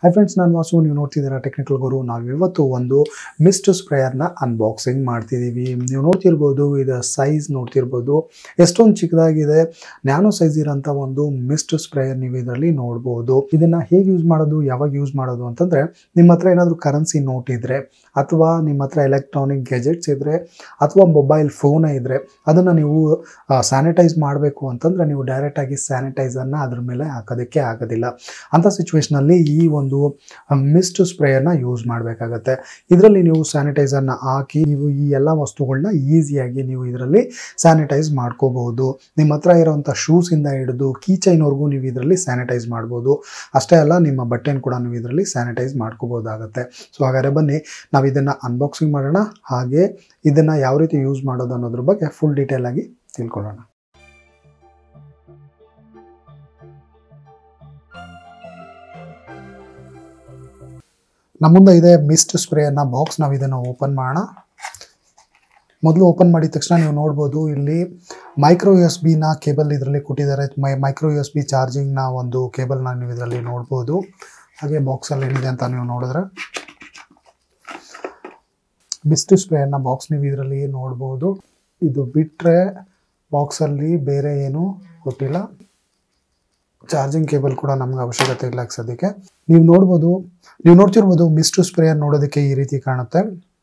hi friends ನಾನು ವಾಸು ನೀವು ನೋಡ್ತಿದ್ದೀರಾ ಟೆಕ್ನಿಕಲ್ ಗುರು ನಾವು ಇವತ್ತು ಒಂದು ಮಿಸ್ಟ್ ಸ್ಪ್ರೇಯರ್ನ ಅನ್ಬಾಕ್ಸಿಂಗ್ ಮಾಡ್ತಿದ್ದೀವಿ ನೀವು ನೋಡ್ತಿರ್ಬೋದು ಇದರ ಸೈಜ್ ನೋಡ್ತಿರ್ಬೋದು ಎಷ್ಟೊಂದು ಚಿಕ್ಕದಾಗಿದೆ ನ್ಯಾನೋ ಸೈಜ್ ಇರೋಂಥ ಒಂದು ಮಿಸ್ಟ್ ಸ್ಪ್ರೇಯರ್ ನೀವು ಇದರಲ್ಲಿ ನೋಡ್ಬೋದು ಇದನ್ನು ಹೇಗೆ ಯೂಸ್ ಮಾಡೋದು ಯಾವಾಗ ಯೂಸ್ ಮಾಡೋದು ಅಂತಂದರೆ ನಿಮ್ಮ ಹತ್ರ ಏನಾದರೂ ಕರೆನ್ಸಿ ನೋಟ್ ಇದ್ದರೆ ಅಥವಾ ನಿಮ್ಮ ಹತ್ರ ಎಲೆಕ್ಟ್ರಾನಿಕ್ ಗೆಜೆಟ್ಸ್ ಇದ್ದರೆ ಅಥವಾ ಮೊಬೈಲ್ ಫೋನೇ ಇದ್ದರೆ ಅದನ್ನು ನೀವು ಸ್ಯಾನಿಟೈಸ್ ಮಾಡಬೇಕು ಅಂತಂದರೆ ನೀವು ಡೈರೆಕ್ಟಾಗಿ ಸ್ಯಾನಿಟೈಸರ್ನ ಅದ್ರ ಮೇಲೆ ಹಾಕೋದಕ್ಕೆ ಆಗೋದಿಲ್ಲ ಅಂಥ ಸಿಚುವೇಶ್ನಲ್ಲಿ ಈ ಒಂದು ಮಿಸ್ಟ್ ಸ್ಪ್ರೇಯರ್ನ ಯೂಸ್ ಮಾಡಬೇಕಾಗತ್ತೆ ಇದರಲ್ಲಿ ನೀವು ಸ್ಯಾನಿಟೈಸರ್ನ ಹಾಕಿ ನೀವು ಈ ಎಲ್ಲ ವಸ್ತುಗಳನ್ನ ಈಸಿಯಾಗಿ ನೀವು ಇದರಲ್ಲಿ ಸ್ಯಾನಿಟೈಸ್ ಮಾಡ್ಕೋಬಹುದು ನಿಮ್ಮ ಹತ್ರ ಇರೋವಂಥ ಶೂಸಿಂದ ಹಿಡಿದು ಕೀ ಚೈನ್ವರೆಗೂ ನೀವು ಇದರಲ್ಲಿ ಸ್ಯಾನಿಟೈಸ್ ಮಾಡ್ಬೋದು ಅಷ್ಟೇ ಅಲ್ಲ ನಿಮ್ಮ ಬಟ್ಟೆನ ಕೂಡ ನೀವು ಇದರಲ್ಲಿ ಸ್ಯಾನಿಟೈಸ್ ಮಾಡ್ಕೋಬೋದಾಗತ್ತೆ ಸೊ ಹಾಗಾದ್ರೆ ಬನ್ನಿ ನಾವು ಇದನ್ನು ಅನ್ಬಾಕ್ಸಿಂಗ್ ಮಾಡೋಣ ಹಾಗೆ ಇದನ್ನು ಯಾವ ರೀತಿ ಯೂಸ್ ಮಾಡೋದು ಅನ್ನೋದ್ರ ಬಗ್ಗೆ ಫುಲ್ ಡೀಟೇಲ್ ಆಗಿ ತಿಳ್ಕೊಳ್ಳೋಣ ನಮ್ಮ ಮುಂದೆ ಇದೆ ಮಿಸ್ಟ್ ಸ್ಪ್ರೇಯರ್ನ ಬಾಕ್ಸ್ ನಾವು ಇದನ್ನು ಓಪನ್ ಮಾಡೋಣ ಮೊದಲು ಓಪನ್ ಮಾಡಿದ ತಕ್ಷಣ ನೀವು ನೋಡ್ಬೋದು ಇಲ್ಲಿ ಮೈಕ್ರೋ ಯು ಎಸ್ ಬಿನ ಕೇಬಲ್ ಇದರಲ್ಲಿ ಕೊಟ್ಟಿದ್ದಾರೆ ಮೈ ಮೈಕ್ರೋ ಯು ಎಸ್ ಬಿ ಚಾರ್ಜಿಂಗ್ನ ಒಂದು ಕೇಬಲ್ನ ನೀವು ಇದರಲ್ಲಿ ನೋಡ್ಬೋದು ಹಾಗೆ ಬಾಕ್ಸಲ್ಲಿ ಏನಿದೆ ಅಂತ ನೀವು ನೋಡಿದ್ರೆ ಮಿಸ್ಟ್ ಸ್ಪ್ರೇಯರ್ನ ಬಾಕ್ಸ್ ನೀವು ಇದರಲ್ಲಿ ನೋಡ್ಬೋದು ಇದು ಬಿಟ್ಟರೆ ಬಾಕ್ಸಲ್ಲಿ ಬೇರೆ ಏನು ಕೊಟ್ಟಿಲ್ಲ ಚಾರ್ಜಿಂಗ್ ಕೇಬಲ್ ಕೂಡ ನಮ್ಗೆ ಅವಶ್ಯಕತೆ ಇಲ್ಲ ಸದ್ಯಕ್ಕೆ ನೀವು ನೋಡ್ಬೋದು ನೀವು ನೋಡ್ತಿರ್ಬೋದು ಮಿಸ್ಟ್ ಸ್ಪ್ರೇಯರ್ ನೋಡೋದಕ್ಕೆ ಈ ರೀತಿ ಕಾಣುತ್ತೆ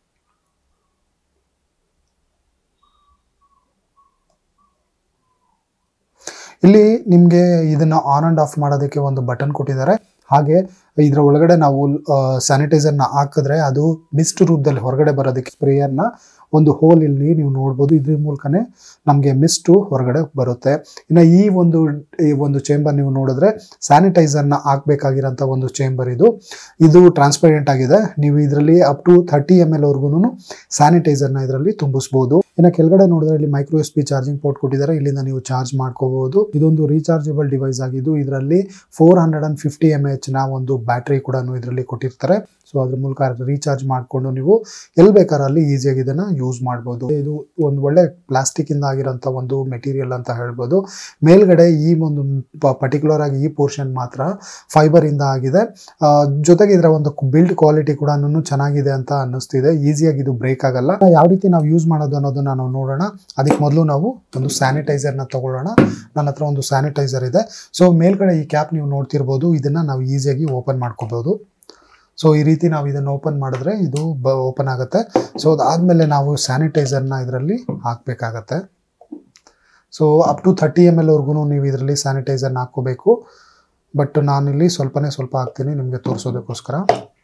ಇಲ್ಲಿ ನಿಮಗೆ ಇದನ್ನು ಆನ್ ಆ್ಯಂಡ್ ಆಫ್ ಮಾಡೋದಕ್ಕೆ ಒಂದು ಬಟನ್ ಕೊಟ್ಟಿದ್ದಾರೆ ಹಾಗೆ ಇದರ ಒಳಗಡೆ ನಾವು ಸ್ಯಾನಿಟೈಸರ್ನ ಹಾಕಿದ್ರೆ ಅದು ಮಿಸ್ಟ್ ರೂಪದಲ್ಲಿ ಹೊರಗಡೆ ಬರೋದಕ್ಕೆ ಸ್ಪ್ರೇಯರ್ನ ಒಂದು ಹೋಲ್ ಇಲ್ಲಿ ನೀವು ನೋಡ್ಬೋದು ಇದ್ರ ಮೂಲಕನೇ ನಮಗೆ ಮಿಸ್ಟು ಹೊರಗಡೆ ಬರುತ್ತೆ ಇನ್ನು ಈ ಒಂದು ಈ ಒಂದು ಚೇಂಬರ್ ನೀವು ನೋಡಿದ್ರೆ ಸ್ಯಾನಿಟೈಸರ್ನ ಹಾಕ್ಬೇಕಾಗಿರೋಂಥ ಒಂದು ಚೇಂಬರ್ ಇದು ಇದು ಟ್ರಾನ್ಸ್ಪರೆಂಟ್ ಆಗಿದೆ ನೀವು ಇದರಲ್ಲಿ up to thirty M L ವರ್ಗು ಸ್ಯಾನಿಟೈಸರ್ನ ಇದರಲ್ಲಿ ತುಂಬಿಸ್ಬೋದು ಇನ್ನು ಕೆಳಗಡೆ ನೋಡಿದ್ರೆ ಇಲ್ಲಿ micro S P charging port ಕೊಟ್ಟಿದ್ದಾರೆ ಇಲ್ಲಿಂದ ನೀವು ಚಾರ್ಜ್ ಮಾಡ್ಕೋಬಹುದು ಇದೊಂದು ರೀಚಾರ್ಜಬಲ್ ಡಿವೈಸ್ ಆಗಿದ್ದು ಇದರಲ್ಲಿ four hundred and fifty M H ನ ಒಂದು ಬ್ಯಾಟ್ರಿ ಕೂಡ ಇದರಲ್ಲಿ ಕೊಟ್ಟಿರ್ತಾರೆ ಸೊ ಅದ್ರ ಮೂಲಕ ರೀಚಾರ್ಜ್ ಮಾಡಿಕೊಂಡು ನೀವು ಎಲ್ಲಿ ಬೇಕಾದ್ರೆ ಅಲ್ಲಿ ಈಸಿಯಾಗಿ ಇದನ್ನ ಯೂಸ್ ಮಾಡ್ಬೋದು ಇದು ಒಂದು ಒಳ್ಳೆ ಪ್ಲಾಸ್ಟಿಕ್ ಇಂದ ಆಗಿರೋಂಥ ಒಂದು ಮೆಟೀರಿಯಲ್ ಅಂತ ಹೇಳ್ಬೋದು ಮೇಲ್ಗಡೆ ಈ ಒಂದು ಪರ್ಟಿಕ್ಯುಲರ್ ಆಗಿ ಈ ಪೋರ್ಷನ್ ಮಾತ್ರ ಫೈಬರ್ ಇಂದ ಆಗಿದೆ ಆ, ಜೊತೆಗೆ ಇದರ ಒಂದು ಬಿಲ್ಡ್ ಕ್ವಾಲಿಟಿ ಕೂಡ ಚೆನ್ನಾಗಿದೆ ಅಂತ ಅನ್ನಿಸ್ತಿದೆ ಈಸಿಯಾಗಿ ಇದು ಬ್ರೇಕ್ ಆಗಲ್ಲ ಯಾವ ರೀತಿ ನಾವು ಯೂಸ್ ಮಾಡೋದು ಅನ್ನೋದನ್ನ ನಾವು ನೋಡೋಣ ಅದಕ್ಕೆ ಮೊದಲು ನಾವು ಒಂದು ಸ್ಯಾನಿಟೈಸರ್ನ ತಗೊಳ್ಳೋಣ ನನ್ನ ಹತ್ರ ಒಂದು ಸ್ಯಾನಿಟೈಸರ್ ಇದೆ ಸೊ ಮೇಲ್ಗಡೆ ಈ ಕ್ಯಾಪ್ ನೀವು ನೋಡ್ತಿರ್ಬೋದು ಇದನ್ನ ನಾವು ಈಸಿಯಾಗಿ ಓಪನ್ ಮಾಡ್ಕೋಬಹುದು ಸೊ ಈ ರೀತಿ ನಾವು ಇದನ್ನು ಓಪನ್ ಮಾಡಿದ್ರೆ ಇದು ಬ ಓಪನ್ ಆಗುತ್ತೆ ಸೊ ಅದಾದಮೇಲೆ ನಾವು ಸ್ಯಾನಿಟೈಸರ್ನ ಇದರಲ್ಲಿ ಹಾಕಬೇಕಾಗತ್ತೆ so up to thirty M L ವರ್ಗು ನೀವು ಇದರಲ್ಲಿ ಸ್ಯಾನಿಟೈಸರ್ನ ಹಾಕ್ಕೋಬೇಕು ಬಟ್ ನಾನಿಲ್ಲಿ ಸ್ವಲ್ಪನೇ ಸ್ವಲ್ಪ ಹಾಕ್ತೀನಿ ನಿಮಗೆ ತೋರಿಸೋದಕ್ಕೋಸ್ಕರ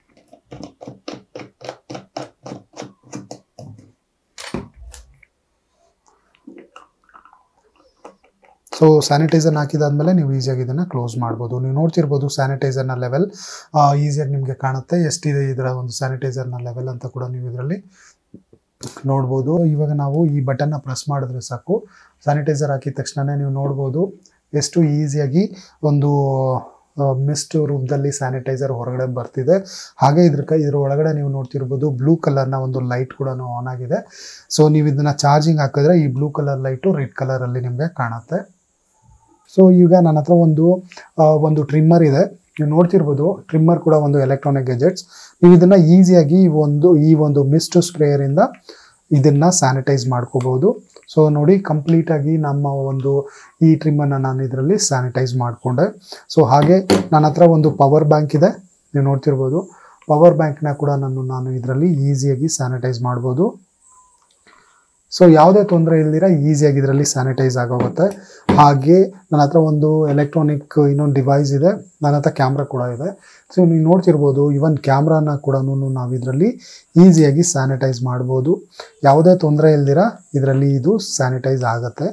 ಸೊ ಸ್ಯಾನಿಟೈಸರ್ನ ಹಾಕಿದಾದ್ಮೇಲೆ ನೀವು ಈಸಿಯಾಗಿ ಇದನ್ನು ಕ್ಲೋಸ್ ಮಾಡ್ಬೋದು ನೀವು ನೋಡ್ತಿರ್ಬೋದು ಸ್ಯಾನಿಟೈಸರ್ನ ಲೆವೆಲ್ ಈಸಿಯಾಗಿ ನಿಮಗೆ ಕಾಣುತ್ತೆ ಎಷ್ಟಿದೆ ಇದರ ಒಂದು ಸ್ಯಾನಿಟೈಸರ್ನ ಲೆವೆಲ್ ಅಂತ ಕೂಡ ನೀವು ಇದರಲ್ಲಿ ನೋಡ್ಬೋದು ಇವಾಗ ನಾವು ಈ ಬಟನ್ನ ಪ್ರೆಸ್ ಮಾಡಿದ್ರೆ ಸಾಕು ಸ್ಯಾನಿಟೈಸರ್ ಹಾಕಿದ ತಕ್ಷಣನೇ ನೀವು ನೋಡ್ಬೋದು ಎಷ್ಟು ಈಸಿಯಾಗಿ ಒಂದು ಮಿಸ್ಟ್ ರೂಪದಲ್ಲಿ ಸ್ಯಾನಿಟೈಸರ್ ಹೊರಗಡೆ ಬರ್ತಿದೆ ಹಾಗೆ ಇದ್ರ ಕೈ ಇದ್ರ ಒಳಗಡೆ ನೀವು ನೋಡ್ತಿರ್ಬೋದು ಬ್ಲೂ ಕಲರ್ನ ಒಂದು ಲೈಟ್ ಕೂಡ ಆನ್ ಆಗಿದೆ ಸೊ ನೀವು ಇದನ್ನ ಚಾರ್ಜಿಂಗ್ ಹಾಕಿದ್ರೆ ಈ ಬ್ಲೂ ಕಲರ್ ಲೈಟು ರೆಡ್ ಕಲರಲ್ಲಿ ನಿಮಗೆ ಕಾಣುತ್ತೆ ಸೊ ಈಗ ನನ್ನ ಹತ್ರ ಒಂದು ಆ, ಒಂದು ಟ್ರಿಮ್ಮರ್ ಇದೆ ನೀವು ನೋಡ್ತಿರ್ಬೋದು ಟ್ರಿಮ್ಮರ್ ಕೂಡ ಒಂದು ಎಲೆಕ್ಟ್ರಾನಿಕ್ ಗೆಜೆಟ್ಸ್ ನೀವು ಇದನ್ನ ಈಸಿಯಾಗಿ ಒಂದು ಈ ಒಂದು ಮಿಸ್ಟ್ ಸ್ಪ್ರೇಯರಿಂದ ಇದನ್ನ ಸ್ಯಾನಿಟೈಸ್ ಮಾಡ್ಕೋಬಹುದು ಸೊ ನೋಡಿ ಕಂಪ್ಲೀಟ್ ಆಗಿ ನಮ್ಮ ಒಂದು ಈ ಟ್ರಿಮ್ಮನ್ನು ನಾನು ಇದರಲ್ಲಿ ಸ್ಯಾನಿಟೈಸ್ ಮಾಡಿಕೊಂಡೆ ಸೊ ಹಾಗೆ ನನ್ನ ಹತ್ರ ಒಂದು ಪವರ್ ಬ್ಯಾಂಕ್ ಇದೆ ನೀವು ನೋಡ್ತಿರ್ಬೋದು ಪವರ್ ಬ್ಯಾಂಕ್ನ ಕೂಡ ನಾನು ನಾನು ಇದರಲ್ಲಿ ಈಸಿಯಾಗಿ ಸ್ಯಾನಿಟೈಸ್ ಮಾಡ್ಬೋದು ಸೊ ಯಾವುದೇ ತೊಂದರೆ ಇಲ್ದಿರ ಈಸಿಯಾಗಿ ಇದರಲ್ಲಿ ಸ್ಯಾನಿಟೈಸ್ ಆಗೋಗುತ್ತೆ ಹಾಗೆ ನನ್ನ ಹತ್ರ ಒಂದು ಎಲೆಕ್ಟ್ರಾನಿಕ್ ಇನ್ನೊಂದು ಡಿವೈಸ್ ಇದೆ ನನ್ನ ಹತ್ರ ಕ್ಯಾಮ್ರಾ ಕೂಡ ಇದೆ ಸೊ ನೀವು ನೋಡ್ತಿರ್ಬೋದು ಇವನ್ ಕ್ಯಾಮ್ರಾನ ಕೂಡ ನಾವು ಇದರಲ್ಲಿ ಈಸಿಯಾಗಿ ಸ್ಯಾನಿಟೈಸ್ ಮಾಡ್ಬೋದು ಯಾವುದೇ ತೊಂದರೆ ಇಲ್ದಿರ ಇದರಲ್ಲಿ ಇದು ಸ್ಯಾನಿಟೈಸ್ ಆಗುತ್ತೆ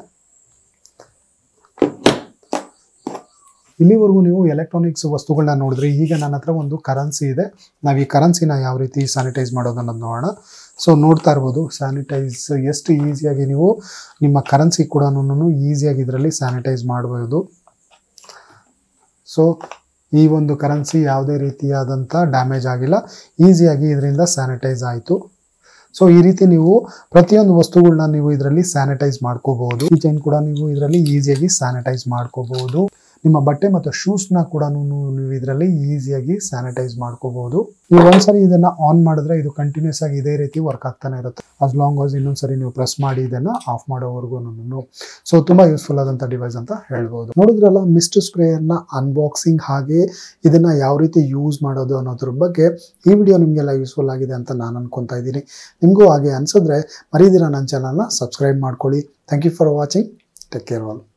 ಇಲ್ಲಿವರೆಗೂ ನೀವು ಎಲೆಕ್ಟ್ರಾನಿಕ್ಸ್ ವಸ್ತುಗಳನ್ನ ನೋಡಿದ್ರೆ ಈಗ ನನ್ನ ಹತ್ರ ಒಂದು ಕರೆನ್ಸಿ ಇದೆ ನಾವು ಈ ಕರೆನ್ಸಿನ ಯಾವ ರೀತಿ ಸ್ಯಾನಿಟೈಸ್ ಮಾಡೋದು ಅನ್ನೋದು ನೋಡೋಣ ಸೊ ನೋಡ್ತಾ ಇರ್ಬೋದು ಸ್ಯಾನಿಟೈಸ್ ಎಷ್ಟು ಈಸಿಯಾಗಿ ನೀವು ನಿಮ್ಮ ಕರೆನ್ಸಿ ಕೂಡ ಈಸಿಯಾಗಿ ಇದರಲ್ಲಿ ಸ್ಯಾನಿಟೈಸ್ ಮಾಡಬಹುದು ಸೊ ಈ ಒಂದು ಕರೆನ್ಸಿ ಯಾವುದೇ ರೀತಿಯಾದಂಥ ಡ್ಯಾಮೇಜ್ ಆಗಿಲ್ಲ ಈಸಿಯಾಗಿ ಇದರಿಂದ ಸ್ಯಾನಿಟೈಸ್ ಆಯಿತು ಸೊ ಈ ರೀತಿ ನೀವು ಪ್ರತಿಯೊಂದು ವಸ್ತುಗಳನ್ನ ನೀವು ಇದರಲ್ಲಿ ಸ್ಯಾನಿಟೈಸ್ ಮಾಡ್ಕೋಬಹುದು ಈ ಚೈನ್ ಕೂಡ ನೀವು ಇದರಲ್ಲಿ ಈಸಿಯಾಗಿ ಸ್ಯಾನಿಟೈಸ್ ಮಾಡ್ಕೋಬಹುದು ನಿಮ್ಮ ಬಟ್ಟೆ ಮತ್ತು ಶೂಸ್ನ ಕೂಡ ನೀವು ಇದರಲ್ಲಿ ಈಸಿಯಾಗಿ ಸ್ಯಾನಿಟೈಸ್ ಮಾಡ್ಕೋಬಹುದು ನೀವು ಒಂದ್ಸರಿ ಇದನ್ನ ಆನ್ ಮಾಡಿದ್ರೆ ಇದು ಕಂಟಿನ್ಯೂಸ್ ಆಗಿ ಇದೇ ರೀತಿ ವರ್ಕ್ ಆಗ್ತಾನೆ ಇರುತ್ತೆ ಅಸ್ ಲಾಂಗ್ ಆಸ್ ಇನ್ನೊಂದ್ಸರಿ ನೀವು ಪ್ರೆಸ್ ಮಾಡಿ ಇದನ್ನ ಆಫ್ ಮಾಡೋವರೆಗೂ ಸೊ ತುಂಬಾ ಯೂಸ್ಫುಲ್ ಆದಂತ ಡಿವೈಸ್ ಅಂತ ಹೇಳ್ಬೋದು ನೋಡಿದ್ರಲ್ಲ ಮಿಸ್ಟ್ ಸ್ಪ್ರೇಯರ್ನ ಅನ್ಬಾಕ್ಸಿಂಗ್ ಹಾಗೆ ಇದನ್ನ ಯಾವ ರೀತಿ ಯೂಸ್ ಮಾಡೋದು ಅನ್ನೋದ್ರ ಬಗ್ಗೆ ಈ ವಿಡಿಯೋ ನಿಮಗೆಲ್ಲ ಯೂಸ್ಫುಲ್ ಆಗಿದೆ ಅಂತ ನಾನು ಅನ್ಕೊಂತಾ ಇದ್ದೀನಿ ನಿಮಗೂ ಹಾಗೆ ಅನ್ಸಿದ್ರೆ ಮರೀದಿರ ನನ್ನ ಚಾನಲ್ನ ಸಬ್ಸ್ಕ್ರೈಬ್ ಮಾಡ್ಕೊಳ್ಳಿ thank you for watching take care all